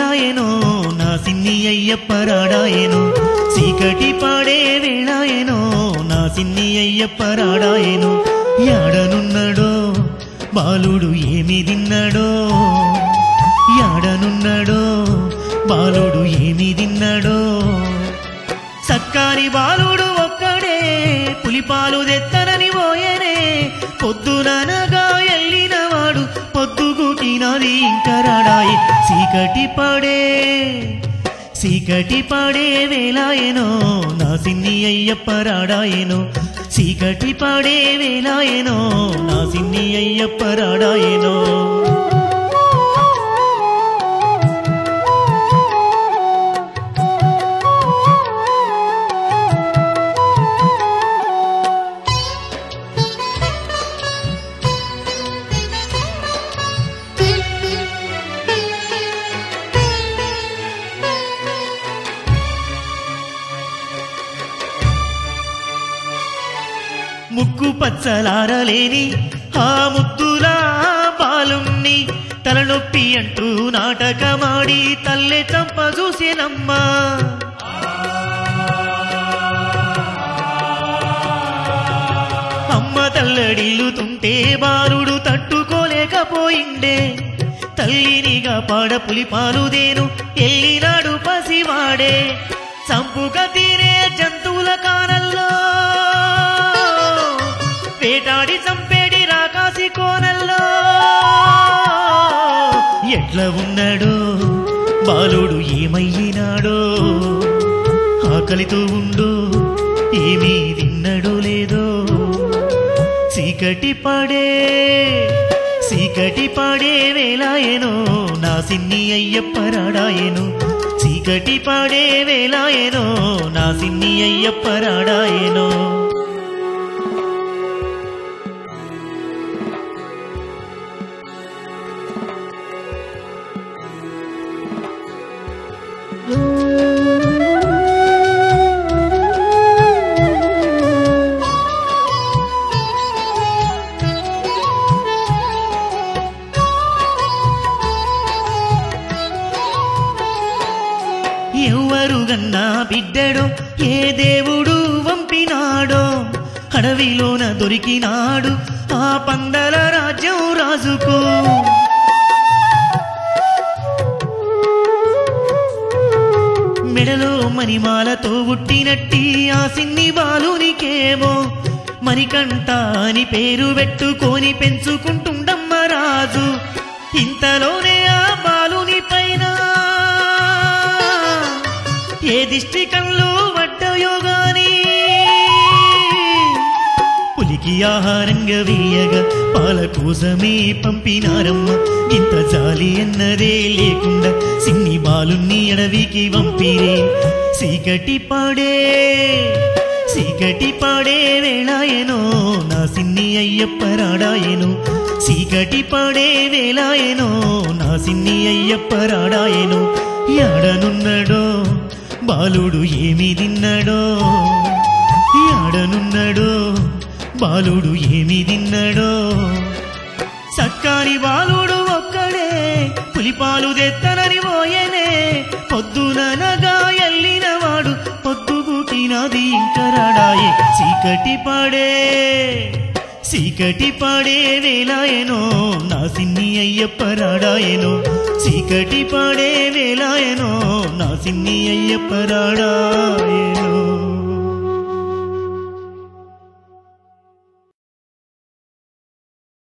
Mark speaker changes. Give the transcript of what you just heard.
Speaker 1: వేళాయనో నా సిన్ని అయ్యప్పరాడాయనో చీకటి పాడే వేళాయనో నా సిన్ని అయ్యప్పరాడాయనో యాడనున్నాడో బాలుడు ఏమి తిన్నాడో యాడనున్నాడో బాలుడు ఏమి తిన్నాడో సక్కాని బాలుడు ఒక్కడే పులిపాలు తెత్తనని పోయనే పొద్దుననగా ఎల్లినవాడు పొద్దుగుకినది ఇంకరాడాయి చీకటి పడే చీకటి పడే వేలాయనో నా సిన్ని అయ్యప్పరాడాయనో చీకటి పడే వేలాయనో నా సిన్ని అయ్యప్పరాడాయనో ముక్కు పచ్చలారలేని ఆ ముద్దులా బాలుణ్ణి తలనొప్పి అంటూ నాటకమాడి తల్లె చంప చూసేనమ్మా అమ్మ తల్లడిల్లుతుంటే బాలుడు తట్టుకోలేకపోయిండే తల్లినిగా పాడ పులిపాలుదేను ఎల్లినాడు పసివాడే చంపుక తీరే జంతువుల కానల్లో వేటాడి చంపేడి రాకాసి కోనల్లో ఎట్లా ఉన్నాడో బాలుడు ఏమయ్యినాడో ఆకలితో ఉండు ఏమీ తిన్నడో లేదో చీకటి పడే చీకటి పడే వేలాయనో నా సిన్ని అయ్యప్పరాడాయను చీకటి పడే వేలాయనో నా సిన్ని అయ్యప్పరాడాయనో ఎవరు గన్నా బిడ్డడో ఏ దేవుడు వంపినాడో అడవిలోన దొరికినాడు ఆ పందల రాజ్యం రాజుకు మెడలో మణిమాలతో ఉట్టినట్టి ఆ సిన్ని బాలునికేమో మణికంఠ అని పేరు పెట్టుకొని పెంచుకుంటుండమ్మ రాజు ఇంతలోనే ఆ బాలుని పైన ఏ దిష్టి కళ్ళు పడ్డయో గాని పులికి ఆహారంగా వేయగా పాల కోసమే పంపినారమ్మ ఇంత జాలి అన్నదే లేకుండా సిన్ని బాలుని అడవికి పంపిరే చీకటి పాడే చీకటి పాడే వేళాయనో నా సిన్ని అయ్యప్పరాడాయను చీకటి పాడే వేళాయనో నా సిన్ని అయ్యప్పరాడాయను యాడనున్నాడో బాలుడు ఏమి తిన్నాడో యాడనున్నాడో బాలుడు ఏమి తిన్నాడో సక్కాని బాలుడు ఒక్కడే పులిపాలు తెత్తనని పోయనే పొద్దుననగా ఎల్లినవాడు పొద్దుగుకినది ఇంకరాడాయే చీకటి పడే చీకటి పడే వేలాయనో నా సిన్ని అయ్యప్పరాడాయనో చీకటి పడే వేలాయనో నా సిన్ని అయ్యప్పరాడాయనో